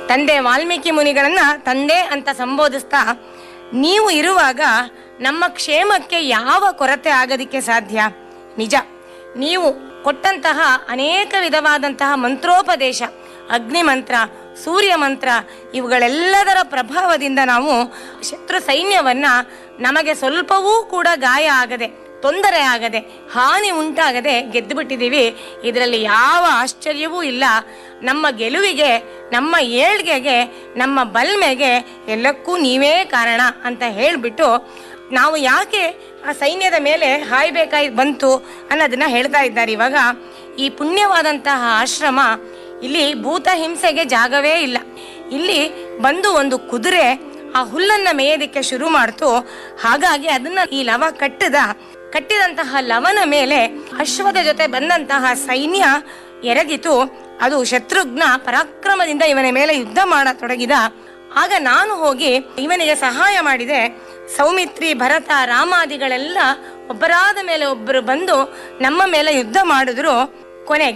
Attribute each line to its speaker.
Speaker 1: ತಂದೆ ವಾಲ್ಮೀಕಿ ಮುನಿಗಳನ್ನ ತಂದೆ ಅಂತ ಸಂಬೋಧಿಸ್ತಾ ನೀವು ಇರುವಾಗ ನಮ್ಮ ಕ್ಷೇಮಕ್ಕೆ ಯಾವ ಕೊರತೆ ಆಗೋದಿಕ್ಕೆ ಸಾಧ್ಯ ನಿಜ ನೀವು ಕೊಟ್ಟಂತಹ ಅನೇಕ ವಿಧವಾದಂತಹ ಮಂತ್ರೋಪದೇಶ ಅಗ್ನಿ ಮಂತ್ರ ಸೂರ್ಯ ಮಂತ್ರ ಇವುಗಳೆಲ್ಲದರ ಪ್ರಭಾವದಿಂದ ನಾವು ಶತ್ರು ಸೈನ್ಯವನ್ನ ನಮಗೆ ಸ್ವಲ್ಪವೂ ಕೂಡ ಗಾಯ ಆಗದೆ ತೊಂದರೆ ಆಗದೆ ಹಾನಿ ಉಂಟಾಗದೆ ಗೆದ್ದು ಬಿಟ್ಟಿದ್ದೀವಿ ಇದರಲ್ಲಿ ಯಾವ ಆಶ್ಚರ್ಯವೂ ಇಲ್ಲ ನಮ್ಮ ಗೆಲುವಿಗೆ ನಮ್ಮ ಏಳ್ಗೆಗೆ ನಮ್ಮ ಬಲ್ಮೆಗೆ ಎಲ್ಲಕ್ಕೂ ನೀವೇ ಕಾರಣ ಅಂತ ಹೇಳಿಬಿಟ್ಟು ನಾವು ಯಾಕೆ ಆ ಸೈನ್ಯದ ಮೇಲೆ ಹಾಯ್ಬೇಕಾಗಿ ಬಂತು ಅನ್ನೋದನ್ನ ಹೇಳ್ತಾ ಇದ್ದಾರೆ ಇವಾಗ ಈ ಪುಣ್ಯವಾದಂತಹ ಆಶ್ರಮ ಇಲ್ಲಿ ಭೂತ ಹಿಂಸೆಗೆ ಜಾಗವೇ ಇಲ್ಲ ಇಲ್ಲಿ ಬಂದು ಒಂದು ಕುದುರೆ ಆ ಹುಲ್ಲನ್ನ ಮೇಯೋದಕ್ಕೆ ಶುರು ಮಾಡ್ತು ಹಾಗಾಗಿ ಅದನ್ನ ಈ ಲವ ಕಟ್ಟದ ಕಟ್ಟಿದಂತಹ ಲವನ ಮೇಲೆ ಅಶ್ವದ ಜೊತೆ ಬಂದಂತಹ ಸೈನ್ಯ ಎರಗಿತು ಅದು ಶತ್ರುಘ್ನ ಪರಾಕ್ರಮದಿಂದ ಇವನ ಮೇಲೆ ಯುದ್ಧ ಮಾಡತೊಡಗಿದ ಆಗ ನಾನು ಹೋಗಿ ಇವನಿಗೆ ಸಹಾಯ ಮಾಡಿದೆ ಸೌಮಿತ್ರಿ ಭರತ ರಾಮಾದಿಗಳೆಲ್ಲ ಒಬ್ಬರಾದ ಮೇಲೆ ಒಬ್ಬರು ಬಂದು ನಮ್ಮ ಮೇಲೆ ಯುದ್ಧ ಮಾಡಿದ್ರು ಕೊನೆಗೆ